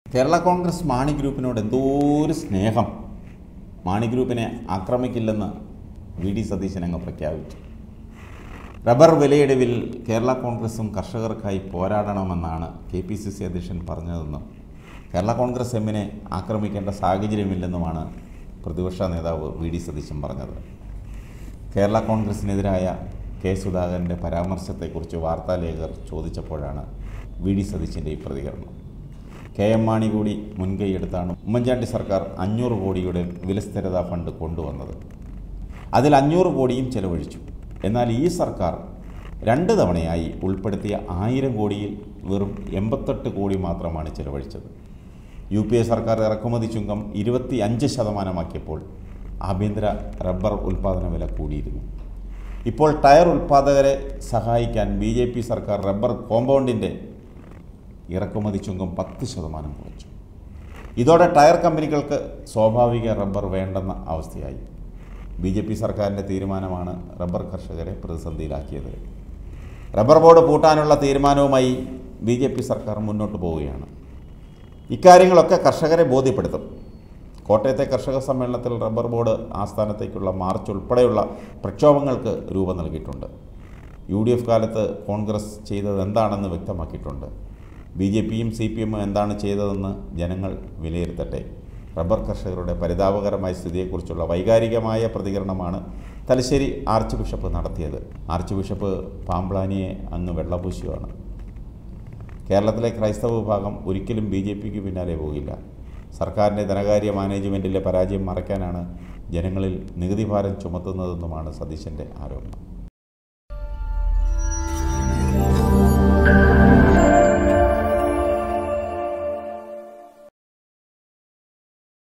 കേരള കോൺഗ്രസ് മാണി ഗ്രൂപ്പിനോട് എന്തോ ഒരു സ്നേഹം മാണി ഗ്രൂപ്പിനെ ആക്രമിക്കില്ലെന്ന് വി ഡി സതീശൻ അങ്ങ് പ്രഖ്യാപിച്ചു റബ്ബർ വിലയിടിവിൽ കേരള കോൺഗ്രസും കർഷകർക്കായി പോരാടണമെന്നാണ് കെ പി സി സി അധ്യക്ഷൻ പറഞ്ഞതെന്നും കേരള കോൺഗ്രസ് എമ്മിനെ ആക്രമിക്കേണ്ട സാഹചര്യമില്ലെന്നുമാണ് പ്രതിപക്ഷ നേതാവ് വി ഡി സതീശൻ പറഞ്ഞത് കേരള കോൺഗ്രസിനെതിരായ കെ സുധാകരൻ്റെ പരാമർശത്തെക്കുറിച്ച് വാർത്താലേഖകർ ചോദിച്ചപ്പോഴാണ് വി ഡി സതീശൻ്റെ ഈ പ്രതികരണം കെ എം മാണി കൂടി മുൻകൈയെടുത്താണ് ഉമ്മൻചാണ്ടി സർക്കാർ അഞ്ഞൂറ് കോടിയുടെ വിലസ്ഥിരതാ ഫണ്ട് കൊണ്ടുവന്നത് അതിൽ അഞ്ഞൂറ് കോടിയും ചെലവഴിച്ചു എന്നാൽ ഈ സർക്കാർ രണ്ട് തവണയായി ഉൾപ്പെടുത്തിയ ആയിരം കോടിയിൽ വെറും എൺപത്തെട്ട് കോടി മാത്രമാണ് ചെലവഴിച്ചത് യു പി എ സർക്കാർ ഇറക്കുമതി ചുങ്കം ഇരുപത്തി അഞ്ച് ശതമാനമാക്കിയപ്പോൾ ആഭ്യന്തര റബ്ബർ ഉൽപ്പാദന വില കൂടിയിരുന്നു ഇപ്പോൾ ടയർ ഉൽപ്പാദകരെ സഹായിക്കാൻ ബി ജെ പി സർക്കാർ റബ്ബർ കോമ്പൗണ്ടിൻ്റെ ഇറക്കുമതി ചുങ്കം പത്ത് ശതമാനം കുറച്ചു ഇതോടെ ടയർ കമ്പനികൾക്ക് സ്വാഭാവിക റബ്ബർ വേണ്ടെന്ന അവസ്ഥയായി ബി ജെ പി സർക്കാരിൻ്റെ തീരുമാനമാണ് റബ്ബർ കർഷകരെ പ്രതിസന്ധിയിലാക്കിയത് റബ്ബർ ബോർഡ് പൂട്ടാനുള്ള തീരുമാനവുമായി ബി ജെ പി സർക്കാർ മുന്നോട്ട് പോവുകയാണ് ഇക്കാര്യങ്ങളൊക്കെ കർഷകരെ ബോധ്യപ്പെടുത്തും കോട്ടയത്തെ കർഷക സമ്മേളനത്തിൽ റബ്ബർ ബോർഡ് ആസ്ഥാനത്തേക്കുള്ള മാർച്ച് ഉൾപ്പെടെയുള്ള പ്രക്ഷോഭങ്ങൾക്ക് രൂപം നൽകിയിട്ടുണ്ട് യു ഡി എഫ് കാലത്ത് കോൺഗ്രസ് ചെയ്തത് എന്താണെന്ന് വ്യക്തമാക്കിയിട്ടുണ്ട് ബി ജെ പിയും സി പി എമ്മും എന്താണ് ചെയ്തതെന്ന് ജനങ്ങൾ വിലയിരുത്തട്ടെ റബ്ബർ കർഷകരുടെ പരിതാപകരമായ സ്ഥിതിയെക്കുറിച്ചുള്ള വൈകാരികമായ പ്രതികരണമാണ് തലശ്ശേരി ആർച്ച് ബിഷപ്പ് നടത്തിയത് ആർച്ച് ബിഷപ്പ് പാമ്പ്ലാനിയെ അങ്ങ് വെള്ളപൂശുകയാണ് കേരളത്തിലെ ക്രൈസ്തവ വിഭാഗം ഒരിക്കലും ബി ജെ പിക്ക് പിന്നാലെ പോകില്ല സർക്കാരിൻ്റെ ധനകാര്യ മാനേജ്മെൻറ്റിലെ പരാജയം മറയ്ക്കാനാണ് ജനങ്ങളിൽ നികുതി ഭാരം ചുമത്തുന്നതെന്നുമാണ് സതീശൻ്റെ ആരോപണം